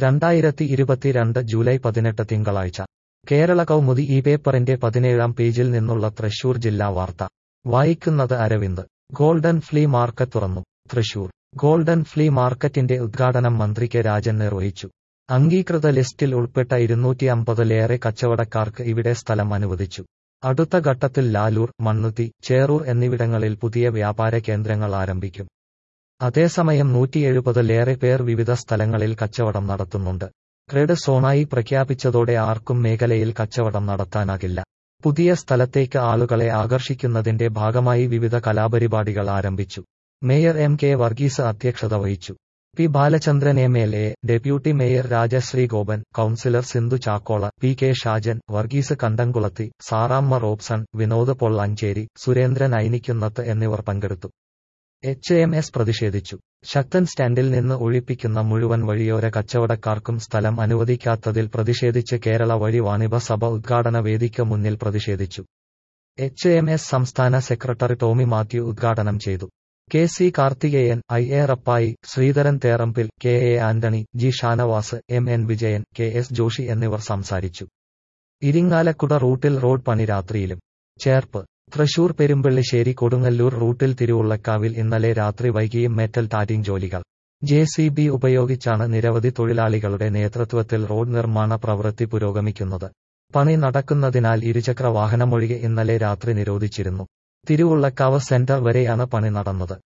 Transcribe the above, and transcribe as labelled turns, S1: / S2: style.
S1: രണ്ടായിരത്തി ഇരുപത്തിരണ്ട് ജൂലൈ പതിനെട്ട് തിങ്കളാഴ്ച കേരള കൗമുദി ഈ പേപ്പറിന്റെ പതിനേഴാം പേജിൽ നിന്നുള്ള തൃശൂർ ജില്ലാ വാർത്ത വായിക്കുന്നത് അരവിന്ദ് ഗോൾഡൻ ഫ്ലീ മാർക്കറ്റ് തുറന്നു തൃശൂർ ഗോൾഡൻ ഫ്ലീ മാർക്കറ്റിന്റെ ഉദ്ഘാടനം മന്ത്രി കെ രാജൻ നിർവഹിച്ചു അംഗീകൃത ലിസ്റ്റിൽ ഉൾപ്പെട്ട ഇരുന്നൂറ്റി അമ്പതിലേറെ കച്ചവടക്കാർക്ക് ഇവിടെ സ്ഥലം അനുവദിച്ചു അടുത്ത ഘട്ടത്തിൽ ലാലൂർ മണ്ണുത്തി ചേറൂർ എന്നിവിടങ്ങളിൽ പുതിയ വ്യാപാര കേന്ദ്രങ്ങൾ ആരംഭിക്കും അതേസമയം നൂറ്റി എഴുപതിലേറെ പേർ വിവിധ സ്ഥലങ്ങളിൽ കച്ചവടം നടത്തുന്നുണ്ട് റെഡ് സോണായി പ്രഖ്യാപിച്ചതോടെ ആർക്കും മേഖലയിൽ കച്ചവടം നടത്താനാകില്ല പുതിയ സ്ഥലത്തേക്ക് ആളുകളെ ആകർഷിക്കുന്നതിന്റെ ഭാഗമായി വിവിധ കലാപരിപാടികൾ ആരംഭിച്ചു മേയർ എം കെ വർഗീസ് അധ്യക്ഷത വഹിച്ചു P Balachandran M L A deputy mayor Rajasree Gopan councillor Sindhu Chakkola P K Shajan Varghese Kandamkulathi Saramma Robson Vinod Pollanchery Surendran Ainikkunnath എന്നിവർ പങ്കെടുത്തു എച്ച് എം എസ് പ്രതിഷേധിച്ചു ശക്തൻ സ്റ്റാൻഡിൽ നിന്ന് ഒഴിപ്പിക്കുന്ന മുഴുവൻ വഴിയോര കച്ചവടക്കാർക്കും സ്ഥലം അനുവദിക്കാത്തതിൽ പ്രതിഷേധിച്ച് കേരള വഴി വാണിഭ സഭ ഉദ്ഘാടന വേദിക്ക് മുന്നിൽ പ്രതിഷേധിച്ചു എച്ച് എം എസ് സംസ്ഥാന സെക്രട്ടറി ടോമി മാത്യു ഉദ്ഘാടനം ചെയ്തു K C Karthikeyan I A Rappai Sreedharan Therambil K A Antony G Shanavas M N Vijayan K S Joshi എന്നിവർ സംസാരിച്ചു ഇരിങ്ങാലക്കുട റൂട്ടിൽ റോഡ് പണി രാത്രിയിലും ചേർപ്പ് തൃശൂർ പെരുമ്പള്ളിശ്ശേരി കൊടുങ്ങല്ലൂർ റൂട്ടിൽ തിരുവുള്ളക്കാവിൽ ഇന്നലെ രാത്രി വൈകിയും മെറ്റൽ ടാറ്റിംഗ് ജോലികൾ ജെ സി ബി ഉപയോഗിച്ചാണ് നിരവധി തൊഴിലാളികളുടെ നേതൃത്വത്തിൽ റോഡ് നിർമ്മാണ പ്രവൃത്തി പുരോഗമിക്കുന്നത് പണി നടക്കുന്നതിനാൽ ഇരുചക്ര വാഹനമൊഴികെ ഇന്നലെ രാത്രി നിരോധിച്ചിരുന്നു തിരുവുള്ളക്കാവ് സെന്റർ വരെയാണ് പണി നടന്നത്